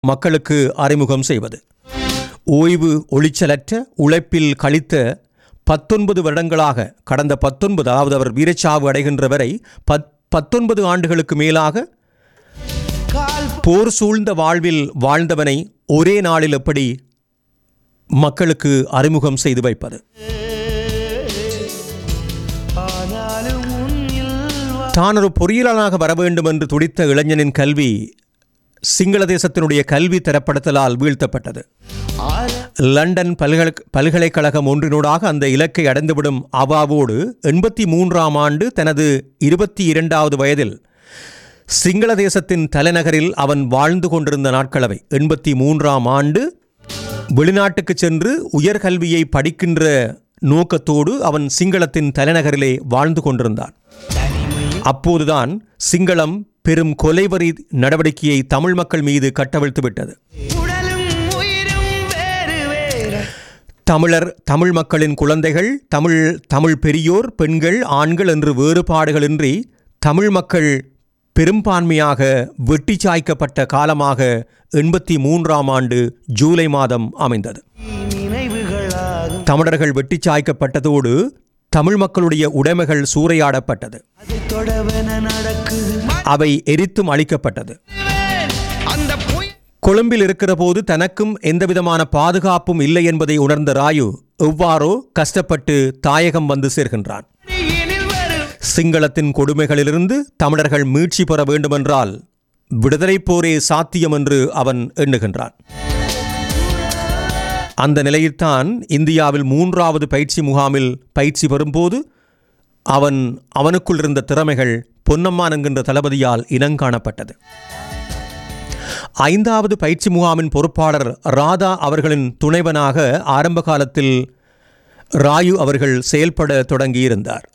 மக்களுக்கு அறிமுகம் செய்வது ஓய்வு ஒளிச்சலற்ற உழைப்பில் கழித்த பத்தொன்பது வருடங்களாக கடந்த பத்தொன்பது அதாவது அவர் வீரச்சாவு அடைகின்ற வரை பத் பத்தொன்பது ஆண்டுகளுக்கு மேலாக போர் சூழ்ந்த வாழ்வில் வாழ்ந்தவனை ஒரே நாளில் எப்படி மக்களுக்கு அறிமுகம் செய்து வைப்பது ஆனாலும் உன்னில் தான் ஒரு பொறியியலாளராக வர வேண்டும் என்று துடித்த இளைஞனின் கல்வி சிங்கள தேசத்தினுடைய கல்வி தரப்படுத்தலால் வீழ்த்தப்பட்டது லண்டன் பல்கலை பல்கலைக்கழகம் ஒன்றினூடாக அந்த இலக்கை அடைந்துவிடும் அவாவோடு எண்பத்தி மூன்றாம் ஆண்டு தனது இருபத்தி இரண்டாவது வயதில் சிங்கள தேசத்தின் தலைநகரில் அவன் வாழ்ந்து கொண்டிருந்த நாட்களவை எண்பத்தி மூன்றாம் ஆண்டு வெளிநாட்டுக்கு சென்று உயர்கல்வியை படிக்கின்ற நோக்கத்தோடு அவன் சிங்களத்தின் தலைநகரிலே வாழ்ந்து கொண்டிருந்தான் அப்போதுதான் சிங்களம் பெரும் கொலைவரி நடவடிக்கையை தமிழ் மக்கள் மீது கட்டவிழ்த்து விட்டது உடலும் உயிரும் வேறு வேறு தமிழர் தமிழ் மக்களின் குழந்தைகள் தமிழ் தமிழ் பெரியோர் பெண்கள் ஆண்கள் என்று வேறுபாடுகளின்றி தமிழ் மக்கள் பெரும்பான்மையாக வெட்டி சாய்க்கப்பட்ட காலமாக எண்பத்தி மூன்றாம் ஆண்டு ஜூலை மாதம் அமைந்தது நினைவுகளாகும் தமிழர்கள் வெட்டி சாய்க்கப்பட்டதோடு தமிழ் மக்களுடைய உடைமைகள் சூறையாடப்பட்டது அதை தொடவென நடக்குது அவை எரித்தும் அழிக்கப்பட்டது அந்த பொய் கொழும்பில் இருக்கிற போது தனக்கும் எந்தவிதமான பாதுகாப்பும் இல்லை என்பதை உணர்ந்த ராயு எவ்வாறோ கஷ்டப்பட்டு தாயகம் வந்து சேர்கின்றான் எனில் வரும் சிங்களத்தின் கொடுமைகளிலிருந்து தமிழர்கள் மீட்சி பெற வேண்டுமென்றால் விடுதலைப் போரே சாத்தியம் என்று அவன் எண்ணுகின்றான் அந்த நிலையில்தான் இந்தியாவில் மூன்றாவது பயிற்சி முகாமில் பயிற்சி பெறும்போது அவன் அவனுக்குள் இருந்த திறமைகள் பொன்னம்மான் என்கின்ற தளபதியால் இனங்காணப்பட்டது ஐந்தாவது பயிற்சி முகாமின் பொறுப்பாளர் ராதா அவர்களின் துணைவனாக ஆரம்ப காலத்தில் ராயு அவர்கள் செயல்பட தொடங்கியிருந்தார்